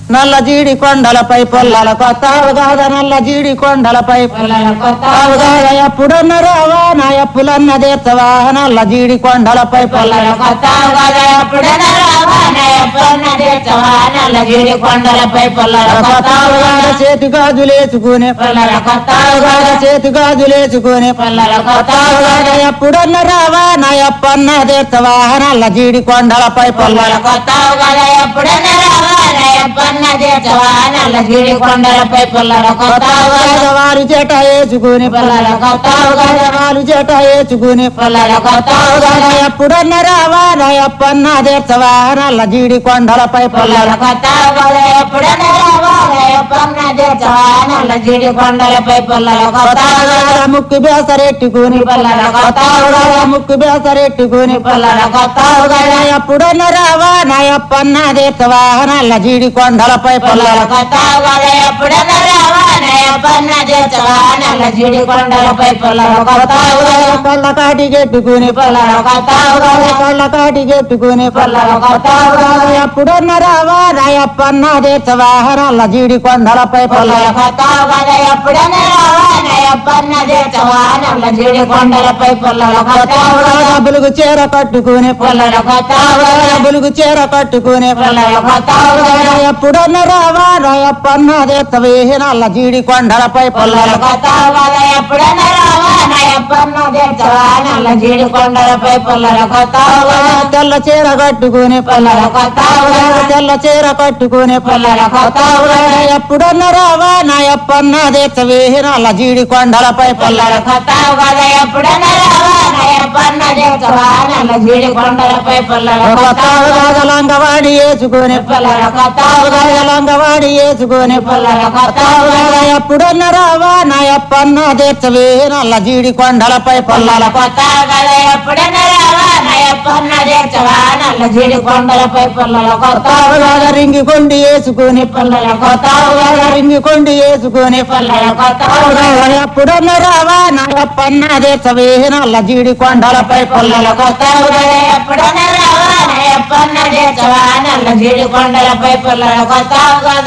నల్ల జీడి కొండలపై పొల్లల కొత్త అవగాహ నల్ల జీడి కొండలపై పొల్లల కొత్త అవగాహ ఎప్పుడన్న రావా నా ఎప్పులన్న దేర్చవా నల్ల జీడి కొండలపై పొల్లల కొత్త అవగాహ ఎప్పుడైనా రావాన ఎప్పుడన్నా తెచ్చవా నల్ల జీడి కొండలపై పొల్లల కొత్త కొత్త అవగాహ అవగాహ చేతి గాజులేసుకునే పొల్లల కొత్త అవగాహ అవగాహ చేతి గాజులేసుకునే పొల్లల కొత్త అవగాహ ఎప్పుడన్న రావా నా ఎప్పన్న దేర్చవా నల్ల జీడి కొండలపై పొల్లల పొల్లల కొత్త అవగాహ ఎప్పుడైనా రావాన ఎప్పుడన్నా తెచ్చవా నల్ల జీడి కొండలపై పొల్లల కొత్త అవగాహ వారు జట వేసుకుని పొల్లల కొత్త అవగాహ వారు జట వేసుకుని పొల్లల కొత్త అవగాహ ఎప్పుడన్న రావా నా ఎప్పన్న దేర్చవా నల్ల జీడి కొండలపై పొల్లల పొల్లల కొత్త అవగాహ ఎప్పుడైనా రావాన ఎప్పుడన్నా తెచ్చవా నల్ల జీడి కొండలపై పొల్లల కొత్త అవగాహ ముక్కు బేసరెట్టుకుని పొల్లల కొత్త అవగాహ ముక్కు బేసరెట్టుకుని పొల్లల కొత్త అవగాహ ఎప్పుడన్న రావా నా ఎప్పన్న దేర్చవా నల్ల జీడి కొండలపై పొల్లల పొల్లల కొత్త అవగాహ ఎప్పుడైనా రావాన ఎప్పుడన్నా తెచ్చవా నల్ల జీడి కొండలపై పొల్లల కొత్త అవగాహ కళ్ళ కాటికెట్టుకుని పొల్లల కొత్త అవగాహ కళ్ళ కాటికెట్టుకుని పొల్లల కొత్త అవగాహ ఎప్పుడన్న రావా నా ఎప్పన్న దేర్చవా నల్ల జీడి కొండలపై పొల్లల పొల్లల కొత్త అవగాహ ఎప్పుడైనా రావాన ఎప్పుడన్నా తెచ్చవా నల్ల జీడి కొండలపై పొల్లల కొత్త అవగాహ బులుగు చీర కట్టుకుని పొల్లల కొత్త అవగాహ బులుగు చీర కట్టుకుని పొల్లల కొత్త అవగాహ ఎప్పుడన్న రావా రాయప్పన్న దేత్తవే నల్ల జీడి కొండలపై పొల్లల పొల్లల కొత్త అవగాహ ఎప్పుడైనా రావాన ఎప్పుడన్నా తెచ్చవా నల్ల జీడి కొండలపై పొల్లల కొత్త అవగాహ తెల్ల చీర కట్టుకుని పొల్లల కొత్త అవగాహ తెల్ల చీర కట్టుకుని పొల్లల కొత్త అవగాహ ఎప్పుడన్న రావా నాయప్పన్న దేత్తవే నల్ల జీడి కొండలపై పొల్లల పొల్లల కొత్త అవగాహ ఎప్పుడైనా రావాన ఎప్పుడన్నా తెచ్చవా నల్ల జీడి కొండలపై పొల్లల కొత్త అవగాహ లంగవాడి వేసుకుని పొల్లల కొత్త అవగాహ లంగవాడి వేసుకుని పొల్లల కొత్త అవగాహ ఎప్పుడన్న రావా నాయప్పన్న దేత్తవే నల్ల జీడి కొండలపై పొల్లల పొల్లల కొత్త అవగాహ ఎప్పుడైనా రావాన ఎప్పుడన్నా తెచ్చవా నల్ల జీడి కొండలపై పొల్లల కొత్త అవగాహ రింగి కొండి వేసుకుని పొల్లల కొత్త అవగాహ రింగి కొండి వేసుకుని పొల్లల కొత్త అవగాహ ఎప్పుడన్న రావా నాయప్పన్న దేత్తవే నల్ల జీడి కొండలపై పొల్లల పొల్లల కొత్త అవగాహ ఎప్పుడన్నా రావాన ఎప్పుడన్నా తెచ్చవా నల్ల జీడి కొండలపై పొల్లల కొత్త అవగాహ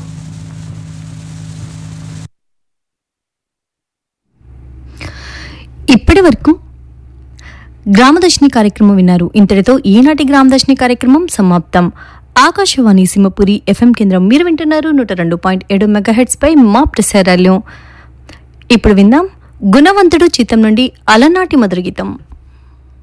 ఇప్పటి వరకు గ్రామదర్శిని కార్యక్రమం విన్నారు ఇంతటితో ఈనాటి గ్రామదర్శిని కార్యక్రమం సమాప్తం ఆకాశవాణి సింహపురి ఎఫ్ఎం కేంద్రం మీరు వింటున్నారు నూట రెండు పాయింట్ ఏడు మెగాహెడ్స్ పై మా ప్రసారాలు ఇప్పుడు విందాం గుణవంతుడు చిత్తం నుండి అలనాటి మధుర గీతం